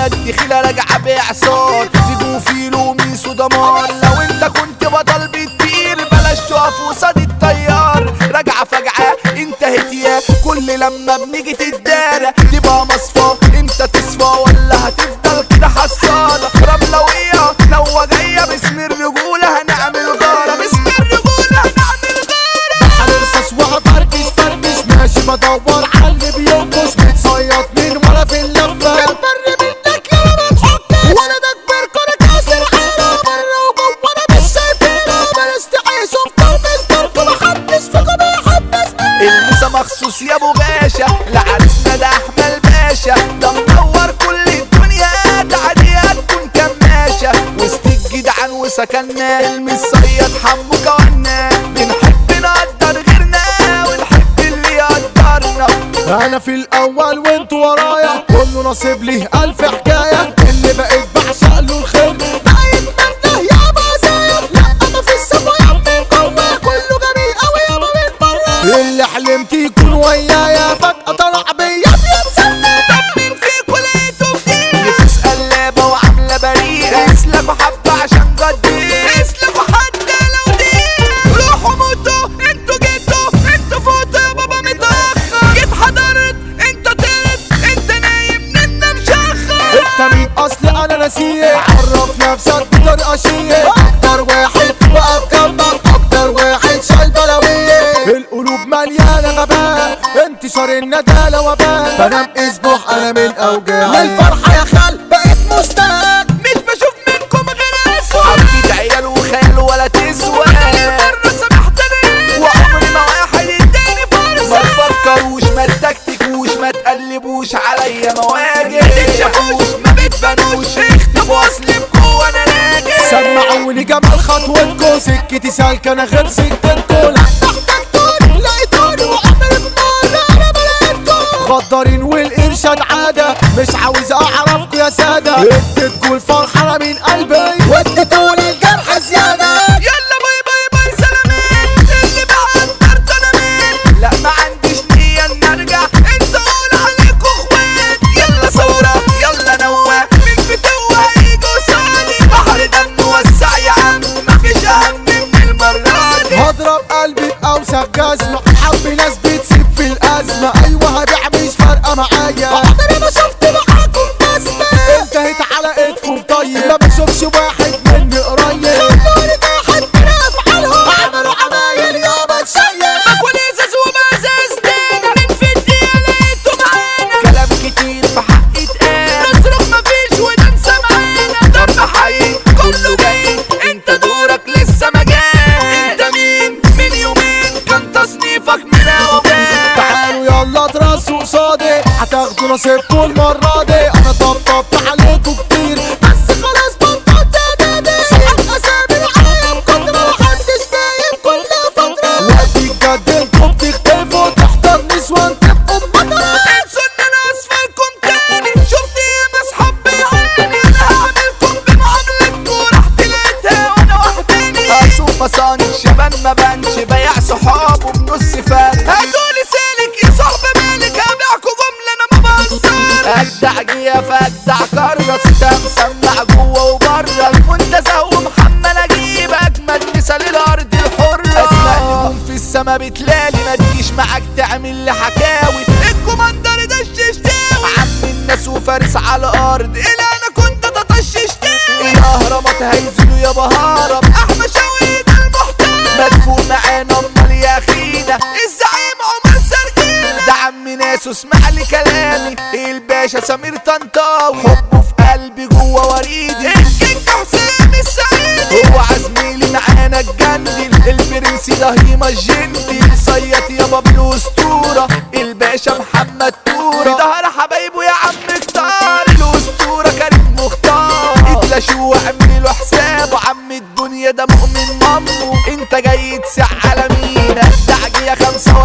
على الدخيلة راجعة بإعصار في جوفيل وميس ودمار لو انت كنت بطل بتطير بلاش تقف قصاد الطيار راجعة فجعة انتهت يا كل لما بنيجي تتدارى تبقى مصفى امتى تصفى ولا هتفضل كده حصالة رملوية لو جاية باسم الرجولة هنعمل غارة باسم الرجولة هنعمل غارة هنرصص وهفركش فركش ماشي بدور على اللي بينقص متصيط من ورا في اللفة البر منك يا ما تحكش وانا ده كبير كنا كاسر حالة بره وجوه انا مش شايفينه بلاش تعيشوا في قلب الدرب محدش فيكم بيحبسني الموسى مخصوص يا ابو باشا لعريسنا ده احمد باشا ده مدور كل الدنيا ده عادي هتكون كماشة وسط الجدعان وسكننا المصيد حمو كوانا بنحب نقدر غيرنا ونحب اللي يقدرنا انا في الاول وانت ورايا كله نصيب ليه الف حكايه اللي بقيت بعشق له الخير دايم منه يا مزايا لا ما في السما يا من جوا كله جميل قوي يا من بره اللي حلمت يكون ويايا فجاه طلع بيا بيتسلى مين فيكوا لقيته فيه نفوس قلابة وعاملة بريئة اسلكوا حبة عشان جديد اسلكوا حتى لو دي روحوا موتوا انتوا جيتوا انتوا فوتوا يا بابا متأخر جيت حضرت انت طرت انت نايم ننا مشخر انت مين اصل انا نسيه عرف نفسك بطريقه شيك اكتر واحد وقف جنبك اكتر واحد شايل بلاويه القلوب مليانه غباء انتشار الندالة وباء بنام اسبوع انا من اوجاع للفرحه يا خال بقيت مشتاق مش بشوف منكم غير اسود عبيد عيال وخيال ولا تسوى مرة سامحتني وعمري ما واحد اداني فرصة ما تفكروش ما تكتكوش ما تقلبوش عليا مواجه ما تتشافوش ما بتبانوش اختفوا اصلبكوا وانا راجع سمعوني جمال خطوتكو سكتي سالكة انا غير سكتكو لا تحتاجتوني لقيتوني وعمري بمرة انا بلاقيتكو غدارين والارشاد عادة مش عاوز اعرفكوا يا سادة اديتكوا الفرحة انا من قلبي واديتوني الجرح زيادة يلا باي باي باي سلامين اللي بقى قدرت انا مين لا ما عنديش نية ان ارجع انسى اقول عليكوا اخوات يلا صورة يلا نوة مين في توة هيجي قصادي بحر دم وسع يا عم مفيش اهم من المرة دي هضرب قلبي بأوسخ جزمة حب ناس بتسيب في الأزمة أيوة هبيع مش فارقة معايا عمري ما شفت معاكم بسمة انتهت على ايدكم طيب ما بشوفش واحد مني قريب خلوني واحد من أفعالهم عملوا عمايل يا بتشيل مكوى ازاز ومزاز تاني من في الدقيقة لقيته معانا كلام كتير في حق اتقال نصرخ مفيش وننسى معانا دم حقيقي كله جاي انت دورك لسه ما جاي انت مين من يومين كان تصنيفك من اوجاع تعالوا يلا ترسوا قصادي هتاخدوا نصيبكم المرة دي أنا طبطبت عليكم كتير بس خلاص بطلت أنادي صحاب أسامي معايا بكترة محدش نايم كل فترة وقت الجد انتوا بتختلفوا تحضر نسوان تبقوا بمطرة انسوا ان انا اسفلكم تاني شفت ايه اصحاب بعيني انا هعملكم بمعاملتكم راح تلاقيها وانا وحداني اسوق مصاني شبان ما بانش بيع صحابه بنص فرق هتقولي سالك يا صاحب مالك هبيعكوا جملة انا ما بهزر اجدع جيا فاجدع كرس انت مسمع جوه وبره المنتزه ومحمد اجيب اجمد مثال الارض الحرة اسمع نجوم في السما بتلالي ما تجيش معاك تعمل لي حكاوي الكوماندر ده الششتاوي عم الناس وفارس على الارض الى انا كنت تطششتاوي الاهرامات هينزلوا يا بهارم احمد شوقي ده المحترم مدفوع معانا امال يا اخينا الزعيم عمر سرجينا ده عم ناس اسمع لي كلامي الباشا سمير طنطاوي حبه في قلبي جوه وريدي الكينج حسام السعيدي هو عزميلي معانا الجندل البرنس ده هيما الجندي صيط يا بابلو اسطوره الباشا محمد تورة في ظهر حبايبه يا عم كتار الاسطوره كريم مختار اتلاشوا واعملوا له حسابه عم الدنيا ده مؤمن مامه انت جاي تسع على مين الدعجية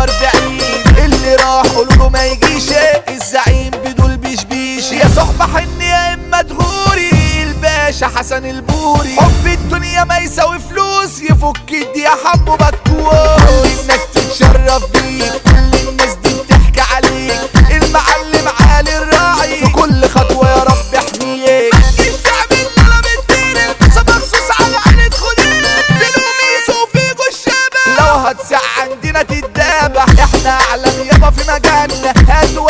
45 اللي راح قولوا ما يجيش الزعيم بدول بيش بيش يا صحبة حن يا اما تغوري الباشا حسن البوري حب الدنيا ما يساوي فلوس يفك الدي يا حمو بكوار كل الناس تتشرف بيك كل الناس دي بتحكي عليك المعلم عالي الراعي في كل خطوة يا رب احميك في مجالنا هاتوا